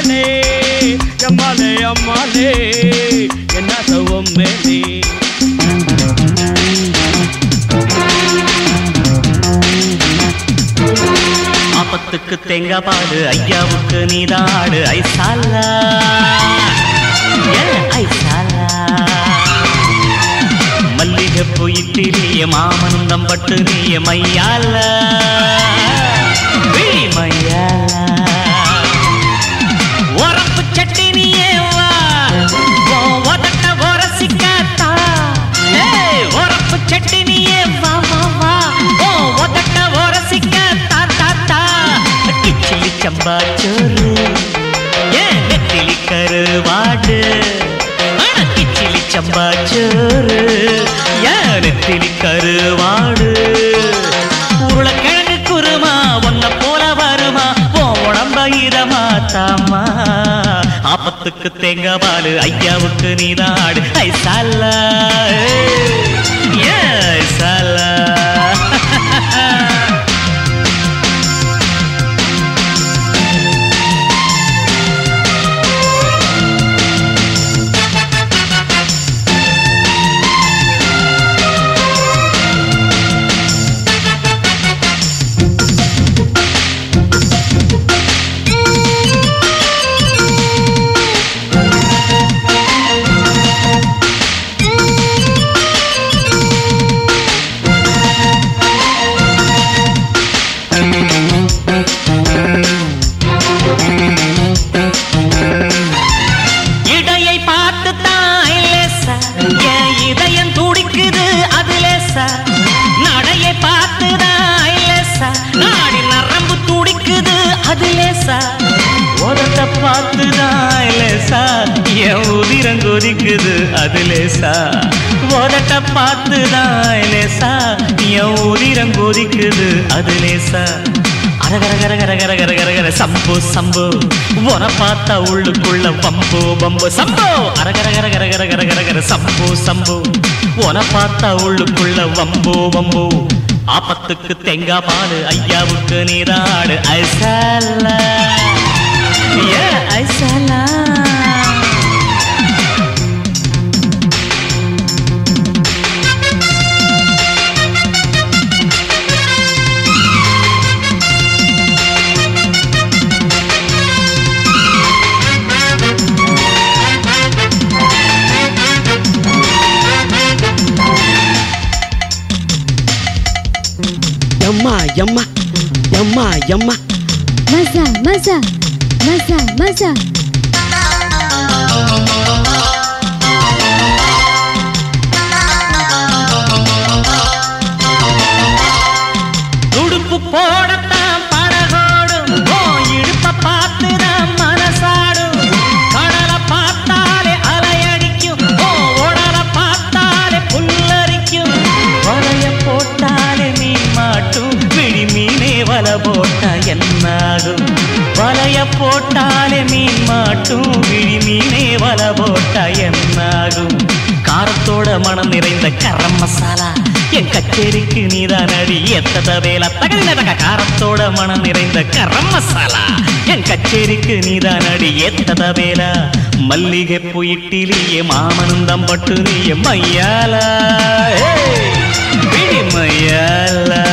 மேலே எம்மாலே அம்மாலே என்ன சவம் மேலே ஆபத்துக்கு தேங்காய் பாடு ஐயாவுக்கு நீதாடு ஐசாலா ஏ ஐசாலா மல்லிகை போயிட்டிலேயே மாமனுந்தம் பட்டு நீய மையால விழி மையால உரப்பு சட்டினியே வா உன் உதட்ட உரசிக்காத்தா ஏய், உரப்பு சட்டினியே வா வா வா உன் உதட்ட உரசிக்காத்தா தா தா கிச்சிலி சம்பா சோறு ஏன் நெத்திலி கருவாடு அட கிச்சிலி சம்பா சோறு ஏன் நெத்திலி கருவாடு உருளைக்கிழங்கு குருமா ஒன்ன போல வருமா உன் உடம்ப இதமா தாமா ஆபத்துக்கு தேங்காய் பாலு ஐயாவுக்கு நீதாடு ஐசாலா ஏ ஐசாலா இடையை பார்த்து தான் லேசா என் இதயம் துடிக்குது அது லேசா நடையை பார்த்து தான் லேசா நாடி நரம்பு துடிக்குது அது லேசா உதட்ட பார்த்து தான் லேசா என் உதிரம் கொதிக்குது அது லேசா உதட்ட பார்த்து தான் லேசா என் உதிரம் கொதிக்குது அது லேசா அரகர கர கர கர கர கர கர சம்பு சம்பு உன பார்த்தா உள்ளுக்குள்ள பம்பு பம்பு சம்பு அரகர கர கர கர கர கர கர சம்பு சம்பு உன பார்த்தா உள்ளுக்குள்ள வம்பு வம்பு ஆபத்துக்கு தேங்காய் பாலு ஐயாவுக்கு நீராடு ஐசாலா ஏ ஐசாலா எம்மா எம்மா எம்மா எம்மா மசா மசா மசா மசா துடுப்பு போடத்தான் படகோடும் ஓ இடுப்ப பார்த்துதான் மனசாடும் கடலை பார்த்தாலே அலையடிக்கும் ஓ உடல பார்த்தாலே புல்லரிக்கும் வலைய போட்டாலே மீன் மாட்டும் விழி மீனே வலை போட்டா என்னாகும் வலைய போட்டாலே மீன் மாட்டும் விழி மீனே வலை போட்டா என்னாகும் காரத்தோட மனம் நிறைந்த கரம் மசாலா என் கச்சேரிக்கு நீதான் அடி எத்தத வேலை தகதினதக காரத்தோட மனம் நிறைந்த கரம் மசாலா என் கச்சேரிக்கு நீதான் அடி எத்தத வேலை மல்லிகை போயிட்டிலேயே மாமனும் தம்பட்டு நீ மையாலா ஏய், விழி மையாலா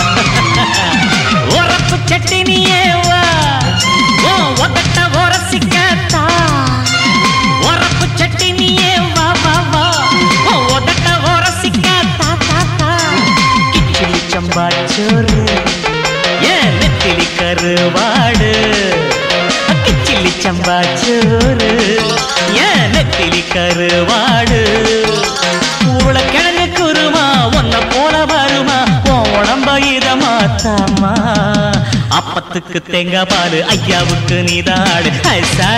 உரப்பு சட்டினியே வா ஓ ஒத்தட்ட உரசிக்கத்தா உரப்பு சட்டினியே வா வா வா ஓ ஒத்தட்ட உரசிக்கத்தா தா தா கிச்சிலி சம்பா சோறு ஏன் நெத்திலி கருவாடு கிச்சிலி சம்பா சோறு ஏன் நெத்திலி கருவாடு உருளைக்கிழங்கு குருமா உன்னை போல வருமா உன் உடம்ப இதமாத்தாமா அப்பத்துக்கு தேங்காய் பாலு ஐயாவுக்கு நீதாடு ஐசா